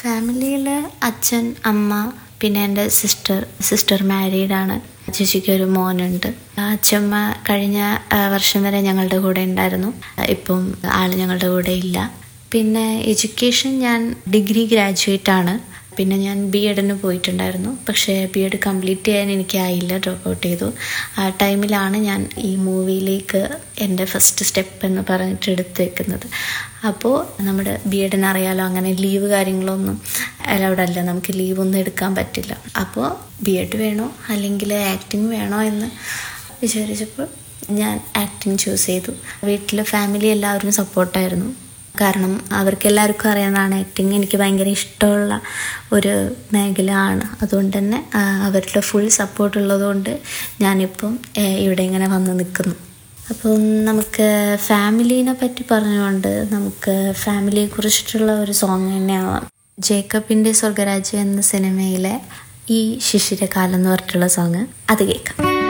ഫാമിലിയിൽ അച്ഛൻ അമ്മ പിന്നെ എൻ്റെ സിസ്റ്റർ സിസ്റ്റർ മാരീഡാണ് ചേച്ചിക്ക് ഒരു മോനുണ്ട് അച്ഛമ്മ കഴിഞ്ഞ ആ, വർഷം വരെ ഞങ്ങളുടെ കൂടെ ഉണ്ടായിരുന്നു ഇപ്പം ആൾ ഞങ്ങളുടെ കൂടെ ഇല്ല പിന്നെ എഡ്യൂക്കേഷൻ ഞാൻ ഡിഗ്രി ഗ്രാജുവേറ്റ് ആണ് പിന്നെ ഞാൻ ബി എഡിന് പോയിട്ടുണ്ടായിരുന്നു പക്ഷേ ബി എഡ് കംപ്ലീറ്റ് ചെയ്യാൻ എനിക്കായില്ല ഡ്രോപ്പ് ഔട്ട് ചെയ്തു ആ ടൈമിലാണ് ഞാൻ ഈ മൂവിയിലേക്ക് എൻ്റെ ഫസ്റ്റ് സ്റ്റെപ്പ് എന്ന് പറഞ്ഞിട്ട് എടുത്ത് വെക്കുന്നത് അപ്പോൾ നമ്മുടെ ബി എഡിന് അറിയാലോ അങ്ങനെ ലീവ് കാര്യങ്ങളൊന്നും അലൗഡ് അല്ല നമുക്ക് ലീവ് ഒന്നും എടുക്കാൻ പറ്റില്ല അപ്പോൾ ബി എഡ് വേണോ അല്ലെങ്കിൽ ആക്ടിങ് വേണോ എന്ന് വിചാരിച്ചപ്പോൾ ഞാൻ ആക്ടിങ് ചൂസ് ചെയ്തു വീട്ടിൽ ഫാമിലി എല്ലാവരും സപ്പോർട്ടായിരുന്നു കാരണം അവർക്ക് എല്ലാവർക്കും അറിയാവുന്നതാണ് ആക്ടിങ് എനിക്ക് ഭയങ്കര ഇഷ്ടമുള്ള ഒരു മേഖല ആണ് അതുകൊണ്ട് തന്നെ ആ, അവരുടെ ഫുൾ സപ്പോർട്ട് ഉള്ളതുകൊണ്ട് ഞാനിപ്പം ഏ, ഇവിടെ ഇങ്ങനെ വന്ന് നിൽക്കുന്നു അപ്പം നമുക്ക് ഫാമിലീനെ പറ്റി പറഞ്ഞുകൊണ്ട് നമുക്ക് ഫാമിലിയെ കുറിച്ചിട്ടുള്ള ഒരു സോങ് തന്നെയാവാം ജേക്കബിൻ്റെ സ്വർഗരാജ്യം എന്ന സിനിമയിലെ ഈ ശിശിരകാലം എന്ന് പറഞ്ഞിട്ടുള്ള സോങ് അത് കേൾക്കാം